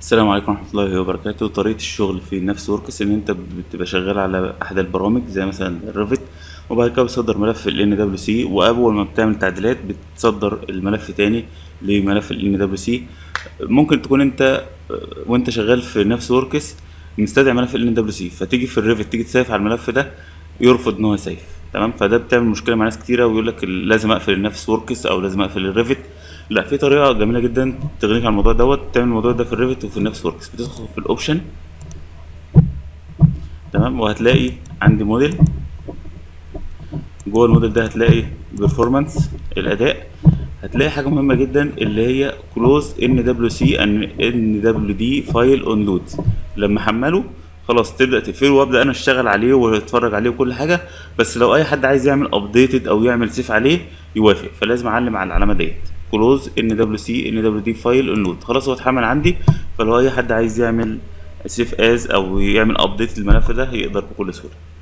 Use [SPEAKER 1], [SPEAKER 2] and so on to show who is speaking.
[SPEAKER 1] السلام عليكم ورحمة الله وبركاته طريقة الشغل في نفس وركس إن أنت بتبقى شغال على أحد البرامج زي مثلا الريفت وبعد كده بتصدر ملف ال NWC وأول ما بتعمل تعديلات بتصدر الملف تاني لملف ال NWC ممكن تكون أنت آه، وأنت شغال في نفس وركس مستدعي ملف ال NWC فتيجي في الريفت تيجي تسيف على الملف ده يرفض إن هو يسيف تمام فده بتعمل مشكلة مع ناس كتيرة ويقول لك لازم أقفل النفس وركس أو لازم أقفل الريفت لا في طريقة جميلة جدا تغنيك عن الموضوع دوت تعمل الموضوع ده في الريفت وفي النفس وركس بتدخل في الأوبشن تمام وهتلاقي عندي موديل جوه الموديل ده هتلاقي بيرفورمانس الاداء هتلاقي حاجه مهمه جدا اللي هي كلوز ان دبليو سي ان دبليو دي فايل اون لود لما احمله خلاص تبدا تقفله وابدا انا اشتغل عليه واتفرج عليه وكل حاجه بس لو اي حد عايز يعمل ابديتد او يعمل سيف عليه يوافق فلازم اعلم على العلامه ديت كلوز ان دبليو سي ان دبليو دي فايل اون لود خلاص هو اتحمل عندي فلو اي حد عايز يعمل سيف از او يعمل ابديت للملف ده يقدر بكل سهوله